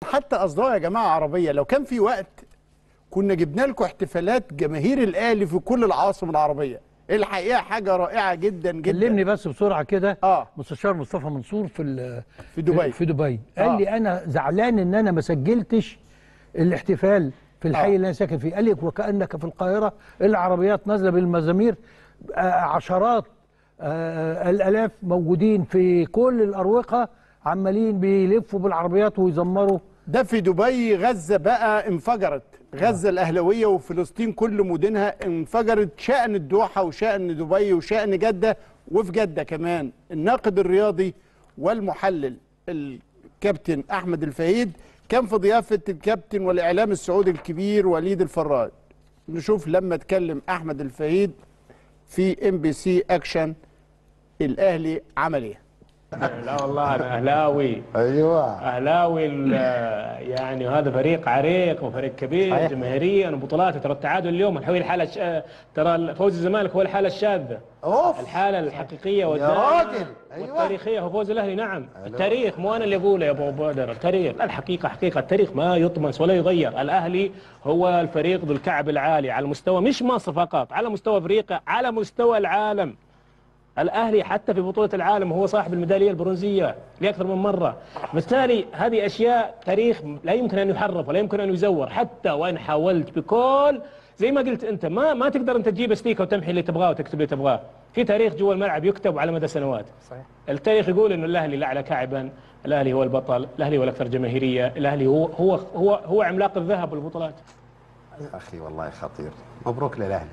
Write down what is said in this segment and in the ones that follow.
حتى اصدقاء يا جماعه عربيه لو كان في وقت كنا جبنا لكم احتفالات جماهير الاهلي في كل العواصم العربيه الحقيقه حاجه رائعه جدا جدا كلمني بس بسرعه كده اه مستشار مصطفى منصور في ال- في دبي في دبي قال آه. لي انا زعلان ان انا ما سجلتش الاحتفال في الحي آه. اللي انا ساكن فيه قال لي وكانك في القاهره العربيات نازله بالمزامير آه، عشرات آه، الالاف موجودين في كل الاروقه عمالين بيلفوا بالعربيات ويزمروا ده في دبي غزه بقى انفجرت غزه الاهلاويه وفلسطين كل مدنها انفجرت شأن الدوحه وشأن دبي وشأن جده وفي جده كمان الناقد الرياضي والمحلل الكابتن احمد الفهيد كان في ضيافه الكابتن والاعلام السعودي الكبير وليد الفراد نشوف لما اتكلم احمد الفهيد في ام بي سي اكشن الاهلي عمل ايه لا والله انا اهلاوي ايوه اهلاوي ال- يعني هذا فريق عريق وفريق كبير صحيح. جماهيريا وبطولاته ترى التعادل اليوم هو الحاله الش... ترى فوز الزمالك هو الحاله الشاذه اوف الحاله الحقيقيه راجل. أيوة. والتاريخيه هو فوز الاهلي نعم التاريخ مو انا اللي اقوله يا ابو بدر التاريخ الحقيقه حقيقه التاريخ ما يطمس ولا يغير الاهلي هو الفريق ذو الكعب العالي على مستوى مش مصر فقط على مستوى افريقيا على مستوى العالم الاهلي حتى في بطوله العالم هو صاحب الميداليه البرونزيه لاكثر من مره بالتالي هذه اشياء تاريخ لا يمكن ان يحرف ولا يمكن ان يزور حتى وان حاولت بكل زي ما قلت انت ما ما تقدر انت تجيب ستيكه وتمحي اللي تبغاه وتكتب اللي تبغاه في تاريخ جوا الملعب يكتب على مدى سنوات صحيح التاريخ يقول انه الاهلي الاعلى كعبا الاهلي هو البطل الاهلي هو الاكثر جماهيريه الاهلي هو هو هو هو عملاق الذهب والبطولات اخي والله خطير مبروك للاهلي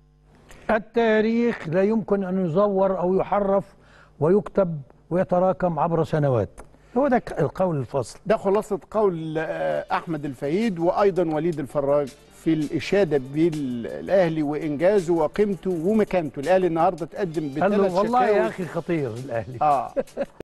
التاريخ لا يمكن ان يزور او يحرف ويكتب ويتراكم عبر سنوات هو ده القول الفصل ده خلاصة قول آه، أحمد الفهيد وأيضا وليد الفراج في الإشادة بالأهلي وإنجازه وقيمته ومكانته الأهلي النهاردة تقدم قال بثلاث له والله شكاوي يا اخي خطير الاهلي آه